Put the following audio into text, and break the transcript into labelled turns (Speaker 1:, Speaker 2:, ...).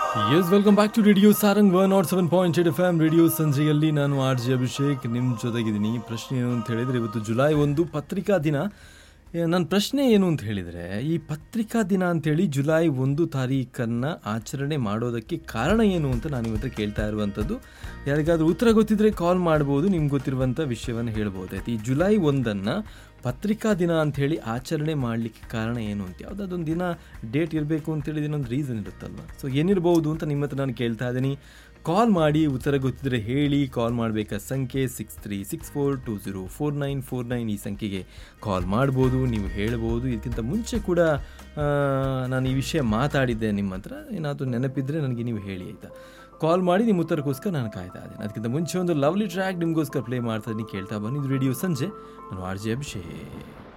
Speaker 1: S welcome back to radio Sarang one nought seven point eight F M radio ಸಂಜೆಯಲ್ಲಿ ನಾನು R J Abhishek ನಿಮ್ಮ ಜೊತೆಗಿದ್ದೀನಿ ಪ್ರಶ್ನೆ ಏನು ಅಂತ ಹೇಳಿದರೆ ಇವತ್ತು ಜುಲೈ ಒಂದು ಪತ್ರಿಕಾ ದಿನ ಏ, ನನ್ನ ಪ್ರಶ್ನೆ ಏನು ಅಂತ ಹೇಳಿದರೆ ಈ ಪತ್ರಿಕಾ ದಿನ ಅಂತೇಳಿ ಜುಲೈ ಒಂದು ತಾರೀಖನ್ನು ಆಚರಣೆ ಮಾಡೋದಕ್ಕೆ ಕಾರಣ ಏನು ಅಂತ ನಾನು ಇವತ್ತು ಕೇಳ್ತಾ ಇರುವಂಥದ್ದು ಯಾರಿಗಾದ್ರೂ ಉತ್ತರ ಗೊತ್ತಿದ್ರೆ ಕಾಲ್ ಮಾಡ್ಬೋದು ನಿಮ್ಗೆ ಗೊತ್ತಿರುವಂಥ ವಿಷಯವನ್ನು ಹೇಳ್ಬೋದಾಯ್ತು ಈ ಜುಲೈ ಒಂದನ್ನು ಪತ್ರಿಕಾ ದಿನ ಅಂಥೇಳಿ ಆಚರಣೆ ಮಾಡಲಿಕ್ಕೆ ಕಾರಣ ಏನು ಅಂತ ಯಾವುದಾದೊಂದು ದಿನ ಡೇಟ್ ಇರಬೇಕು ಅಂತೇಳಿ ಇನ್ನೊಂದು ರೀಸನ್ ಇರುತ್ತಲ್ವ ಸೊ ಏನಿರ್ಬೋದು ಅಂತ ನಿಮ್ಮ ಹತ್ರ ನಾನು ಕೇಳ್ತಾ ಇದ್ದೀನಿ ಕಾಲ್ ಮಾಡಿ ಉತ್ತರ ಗೊತ್ತಿದ್ರೆ ಹೇಳಿ ಕಾಲ್ ಮಾಡಬೇಕಾ ಸಂಖ್ಯೆ six three six four two zero four nine four nine ಈ ಸಂಖ್ಯೆಗೆ ಕಾಲ್ ಮಾಡ್ಬೋದು ನೀವು ಹೇಳ್ಬೋದು ಇದಕ್ಕಿಂತ ಮುಂಚೆ ಕೂಡ ಆ, ನಾನು ಈ ವಿಷಯ ಮಾತಾಡಿದ್ದೆ ನಿಮ್ಮ ಹತ್ರ ಏನಾದರೂ ನೆನಪಿದ್ರೆ ನನಗೆ ನೀವು ಹೇಳಿ ಆಯಿತಾ ಕಾಲ್ ಮಾಡಿ ನಿಮ್ಮ ಉತ್ತರಕ್ಕೋಸ್ಕರ ನಾನು ಕಾಯ್ತಾ ಇದ್ದೇನೆ ಅದಕ್ಕಿಂತ ಮುಂಚೆ ಒಂದು ಲವ್ಲಿ ಟ್ರ್ಯಾಕ್ ನಿಮಗೋಸ್ಕರ ಪ್ಲೇ ಮಾಡ್ತಾ ಇದ್ದೀನಿ ಕೇಳ್ತಾ ಬನ್ನಿ ಇದು ರೇಡಿಯೋ ಸಂಜೆ ನಾನು ಆರ್ ಜೆ ಅಭಿಷೇಕ್